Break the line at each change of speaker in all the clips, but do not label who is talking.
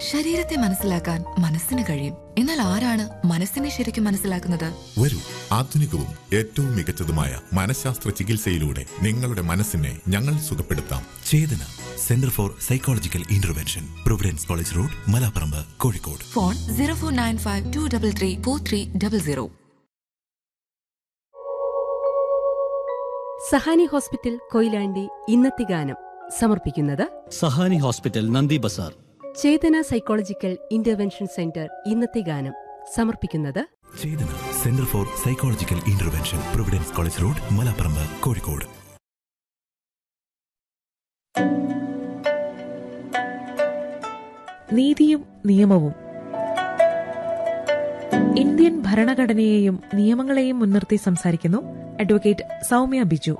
ശരീരത്തെ മനസ്സിലാക്കാൻ മനസ്സിന് കഴിയും എന്നാൽ ആരാണ് മനസ്സിനെ ശരിക്കും മനസ്സിലാക്കുന്നത്
വരൂ ആധുനികവും ഏറ്റവും മികച്ചതുമായ മനഃശാസ്ത്ര ചികിത്സയിലൂടെ നിങ്ങളുടെ മനസ്സിനെ ഞങ്ങൾ സുഖപ്പെടുത്താം
Chetana centre for psychological intervention providence college road Malaparamba Kozhikode
phone zero four nine five two double three four three double zero
Sahani hospital Koyilandy ഇന്നത്തെ ഗാനം സമർപ്പിക്കുന്നത്
Sahani hospital Nandi bazaar
Chetana psychological intervention centre ഇന്നത്തെ ഗാനം സമർപ്പിക്കുന്നത്
Chetana centre for psychological intervention providence college road Malaparamba Kozhikode
നീതിയും നിയമവും Indian ഭരണഘടനയെയും നിയമങ്ങളെയും മുൻനിർത്തി സംസാരിക്കുന്നു അഡ്വക്കേറ്റ് സൗമ്യ ബിജു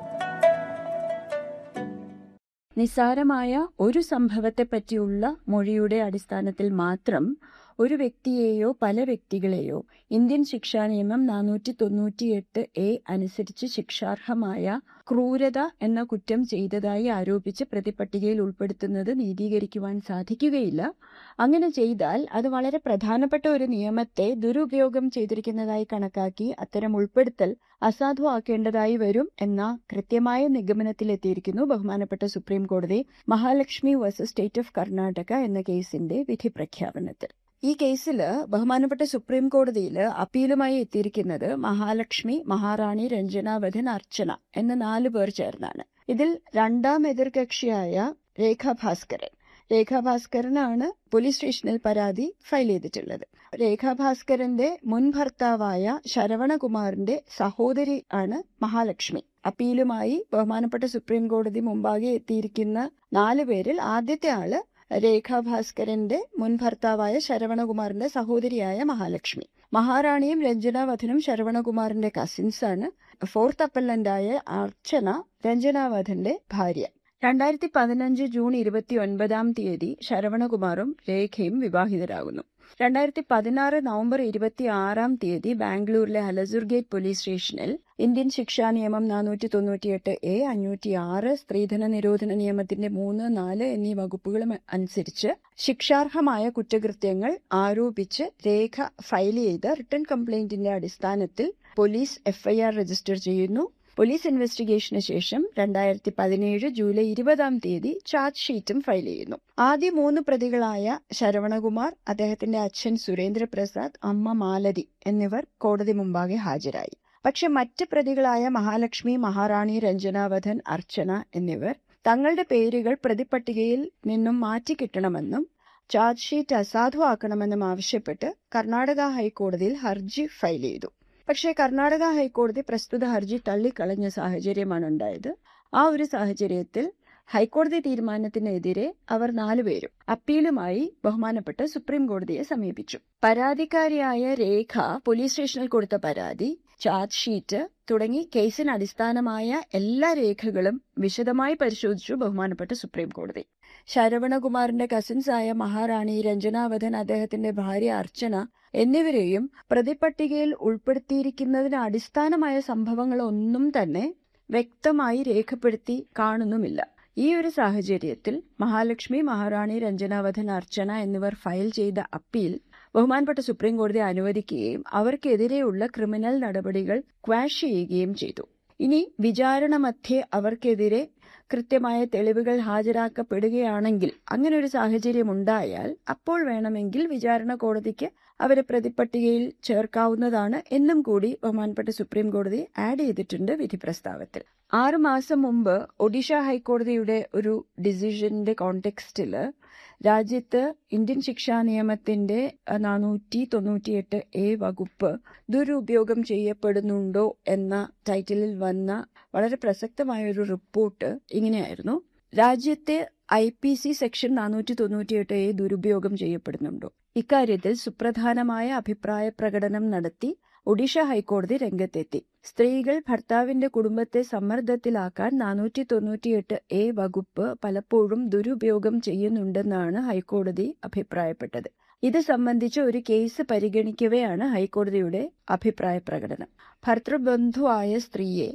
നിസ്സാരമായ ഒരു സംഭവത്തെപ്പറ്റിയുള്ള മൊഴിയുടെ അടിസ്ഥാനത്തിൽ മാത്രം ഒരു വ്യക്തിയെയോ പല വ്യക്തികളെയോ ഇന്ത്യൻ ശിക്ഷാ നിയമം നാനൂറ്റി തൊണ്ണൂറ്റിയെട്ട് എ അനുസരിച്ച് ശിക്ഷാർഹമായ ക്രൂരത എന്ന കുറ്റം ചെയ്തതായി ആരോപിച്ച് പ്രതിപട്ടികയിൽ ഉൾപ്പെടുത്തുന്നത് നീതീകരിക്കുവാൻ സാധിക്കുകയില്ല അങ്ങനെ ചെയ്താൽ അത് വളരെ പ്രധാനപ്പെട്ട ഒരു നിയമത്തെ ദുരുപയോഗം ചെയ്തിരിക്കുന്നതായി കണക്കാക്കി അത്തരം ഉൾപ്പെടുത്തൽ അസാധുവാക്കേണ്ടതായി വരും എന്ന കൃത്യമായ നിഗമനത്തിലെത്തിയിരിക്കുന്നു ബഹുമാനപ്പെട്ട സുപ്രീം കോടതി Mahalakshmi versus state of Karnataka എന്ന കേസിന്റെ വിധി പ്രഖ്യാപനത്തിൽ ഈ കേസിൽ ബഹുമാനപ്പെട്ട സുപ്രീം കോടതിയിൽ അപ്പീലുമായി എത്തിയിരിക്കുന്നത് മഹാലക്ഷ്മി മഹാറാണി രഞ്ജനാവധൻ അർച്ചന എന്ന നാലു പേർ ചേർന്നാണ് ഇതിൽ രണ്ടാം എതിർകക്ഷിയായ രേഖ ഭാസ്കരൻ രേഖ ഭാസ്കരനാണ് പോലീസ് സ്റ്റേഷനിൽ പരാതി ഫയൽ ചെയ്തിട്ടുള്ളത് രേഖ ഭാസ്കരന്റെ മുൻ ഭർത്താവായ ശരവണകുമാറിന്റെ സഹോദരി ആണ് മഹാലക്ഷ്മി അപ്പീലുമായി ബഹുമാനപ്പെട്ട സുപ്രീം കോടതി മുമ്പാകെ എത്തിയിരിക്കുന്ന നാല് പേരിൽ ആദ്യത്തെ ആള് രേഖ ഭാസ്കരന്റെ മുൻ ഭർത്താവായ ശരവണകുമാറിന്റെ സഹോദരിയായ മഹാലക്ഷ്മി മഹാറാണിയും രഞ്ജനാവധനും ശരവണകുമാറിന്റെ കസിൻസ് ആണ് ഫോർത്ത് അപ്പല്ലന്റായ അർച്ചന രഞ്ജനാവധന്റെ ഭാര്യ രണ്ടായിരത്തി പതിനഞ്ച് ജൂൺ ഇരുപത്തി ഒൻപതാം തീയതി ശരവണകുമാറും രേഖയും വിവാഹിതരാകുന്നു രണ്ടായിരത്തി പതിനാറ് നവംബർ ഇരുപത്തി ആറാം തീയതി ബാംഗ്ലൂരിലെ അലസുർ ഗേറ്റ് പോലീസ് സ്റ്റേഷനിൽ ഇന്ത്യൻ ശിക്ഷാ നിയമം നാനൂറ്റി തൊണ്ണൂറ്റിയെട്ട് എ അഞ്ഞൂറ്റി ആറ് സ്ത്രീധന നിരോധന നിയമത്തിന്റെ മൂന്ന് നാല് എന്നീ വകുപ്പുകൾ അനുസരിച്ച് ശിക്ഷാർഹമായ കുറ്റകൃത്യങ്ങൾ ആരോപിച്ച് രേഖ ഫയൽ ചെയ്ത റിട്ടേൺ കംപ്ലൈന്റിന്റെ അടിസ്ഥാനത്തിൽ പോലീസ് എഫ്ഐആർ രജിസ്റ്റർ ചെയ്യുന്നു പോലീസ് ഇൻവെസ്റ്റിഗേഷന് ശേഷം രണ്ടായിരത്തി പതിനേഴ് ജൂലൈ ഇരുപതാം തീയതി ചാർജ് ഷീറ്റും ഫയൽ ചെയ്യുന്നു ആദ്യ മൂന്ന് പ്രതികളായ ശരവണകുമാർ അദ്ദേഹത്തിന്റെ അച്ഛൻ സുരേന്ദ്രപ്രസാദ് അമ്മ മാലതി എന്നിവർ കോടതി മുമ്പാകെ ഹാജരായി പക്ഷെ മറ്റ് പ്രതികളായ മഹാലക്ഷ്മി മഹാറാണി രഞ്ജനാവധൻ അർച്ചന എന്നിവർ തങ്ങളുടെ പേരുകൾ പ്രതിപട്ടികയിൽ നിന്നും മാറ്റിക്കിട്ടണമെന്നും ചാർജ് ഷീറ്റ് അസാധുവാക്കണമെന്നും ആവശ്യപ്പെട്ട് കർണാടക ഹൈക്കോടതിയിൽ ഹർജി ഫയൽ ചെയ്തു പക്ഷേ കർണാടക ഹൈക്കോടതി പ്രസ്തുത ഹർജി തള്ളിക്കളഞ്ഞ സാഹചര്യമാണ് ഉണ്ടായത് ആ ഒരു സാഹചര്യത്തിൽ ഹൈക്കോടതി തീരുമാനത്തിനെതിരെ അവർ നാലുപേരും അപ്പീലുമായി ബഹുമാനപ്പെട്ട സുപ്രീം കോടതിയെ സമീപിച്ചു പരാതിക്കാരിയായ രേഖ പോലീസ് സ്റ്റേഷനിൽ കൊടുത്ത പരാതി ചാർജ് ഷീറ്റ് തുടങ്ങി കേസിന് അടിസ്ഥാനമായ എല്ലാ രേഖകളും വിശദമായി പരിശോധിച്ചു ബഹുമാനപ്പെട്ട സുപ്രീം കോടതി ശരവണകുമാറിന്റെ കസിൻസായ മഹാറാണി രഞ്ജനാവധൻ അദ്ദേഹത്തിന്റെ ഭാര്യ അർച്ചന എന്നിവരെയും പ്രതിപട്ടികയിൽ ഉൾപ്പെടുത്തിയിരിക്കുന്നതിന് അടിസ്ഥാനമായ സംഭവങ്ങളൊന്നും തന്നെ വ്യക്തമായി രേഖപ്പെടുത്തി കാണുന്നുമില്ല ഈ ഒരു സാഹചര്യത്തിൽ മഹാലക്ഷ്മി മഹാറാണി രഞ്ജനാവധൻ അർച്ചന എന്നിവർ ഫയൽ ചെയ്ത അപ്പീൽ ബഹുമാനപ്പെട്ട സുപ്രീം കോടതി അനുവദിക്കുകയും അവർക്കെതിരെയുള്ള ക്രിമിനൽ നടപടികൾ ക്വാഷ് ചെയ്യുകയും ചെയ്തു ഇനി വിചാരണ മധ്യേ അവർക്കെതിരെ കൃത്യമായ തെളിവുകൾ ഹാജരാക്കപ്പെടുകയാണെങ്കിൽ അങ്ങനെ ഒരു സാഹചര്യം ഉണ്ടായാൽ അപ്പോൾ വേണമെങ്കിൽ വിചാരണ കോടതിക്ക് അവരെ പ്രതിപട്ടികയിൽ ചേർക്കാവുന്നതാണ് എന്നും കൂടി ബഹുമാനപ്പെട്ട സുപ്രീം കോടതി ആഡ് ചെയ്തിട്ടുണ്ട് വിധി പ്രസ്താവത്തിൽ ആറു മാസം മുമ്പ് ഒഡീഷ ഹൈക്കോടതിയുടെ ഒരു ഡിസിഷന്റെ കോണ്ടെക്സ്റ്റിൽ രാജ്യത്ത് ഇന്ത്യൻ ശിക്ഷാ നിയമത്തിന്റെ നാനൂറ്റി തൊണ്ണൂറ്റിയെട്ട് എ വകുപ്പ് ദുരുപയോഗം ചെയ്യപ്പെടുന്നുണ്ടോ എന്ന ടൈറ്റിലിൽ വന്ന വളരെ പ്രസക്തമായ ഒരു റിപ്പോർട്ട് ഇങ്ങനെയായിരുന്നു രാജ്യത്തെ ഐ പി സി സെക്ഷൻ നാനൂറ്റി തൊണ്ണൂറ്റിയെട്ട് എ ദുരുപയോഗം ചെയ്യപ്പെടുന്നുണ്ടോ ഇക്കാര്യത്തിൽ സുപ്രധാനമായ അഭിപ്രായ പ്രകടനം നടത്തി ഒഡീഷ ഹൈക്കോടതി രംഗത്തെത്തി സ്ത്രീകൾ ഭർത്താവിന്റെ കുടുംബത്തെ സമ്മർദ്ദത്തിലാക്കാൻ നാനൂറ്റി തൊണ്ണൂറ്റിയെട്ട് എ വകുപ്പ് പലപ്പോഴും ദുരുപയോഗം ചെയ്യുന്നുണ്ടെന്നാണ് ഹൈക്കോടതി അഭിപ്രായപ്പെട്ടത് ഇത് സംബന്ധിച്ച് ഒരു കേസ് പരിഗണിക്കവെയാണ് ഹൈക്കോടതിയുടെ അഭിപ്രായ പ്രകടനം ഭർത്തൃബന്ധുവായ സ്ത്രീയെ